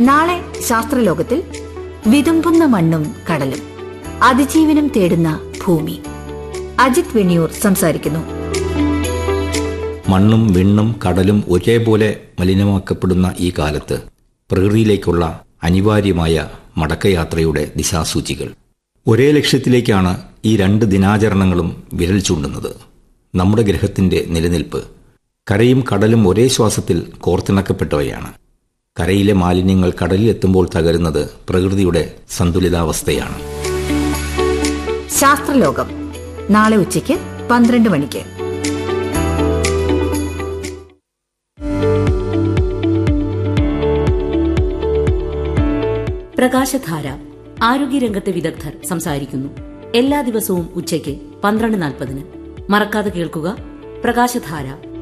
നാളെ ശാസ്ത്രലോകത്തിൽ വിതുമ്പുന്ന മണ്ണും കടലും അതിജീവനം തേടുന്ന ഭൂമി അജിത് വെണിയൂർ സംസാരിക്കുന്നു മണ്ണും വിണ്ണും കടലും ഒരേപോലെ മലിനമാക്കപ്പെടുന്ന ഈ കാലത്ത് പ്രകൃതിയിലേക്കുള്ള അനിവാര്യമായ മടക്കയാത്രയുടെ ദിശാസൂചികൾ ഒരേ ലക്ഷ്യത്തിലേക്കാണ് ഈ രണ്ട് ദിനാചരണങ്ങളും വിരൽ ചൂണ്ടുന്നത് നമ്മുടെ ഗ്രഹത്തിന്റെ നിലനിൽപ്പ് കരയും കടലും ഒരേ ശ്വാസത്തിൽ കോർത്തിണക്കപ്പെട്ടവയാണ് കരയിലെ മാലിന്യങ്ങൾ കടലിലെത്തുമ്പോൾ തകരുന്നത് പ്രകൃതിയുടെ സന്തുലിതാവസ്ഥയാണ് ശാസ്ത്രലോകം നാളെ ഉച്ചയ്ക്ക് പന്ത്രണ്ട് മണിക്ക് പ്രകാശധാര ആരോഗ്യരംഗത്തെ വിദഗ്ധർ സംസാരിക്കുന്നു എല്ലാ ദിവസവും ഉച്ചയ്ക്ക് പന്ത്രണ്ട് നാൽപ്പതിന് മറക്കാതെ കേൾക്കുക പ്രകാശധാര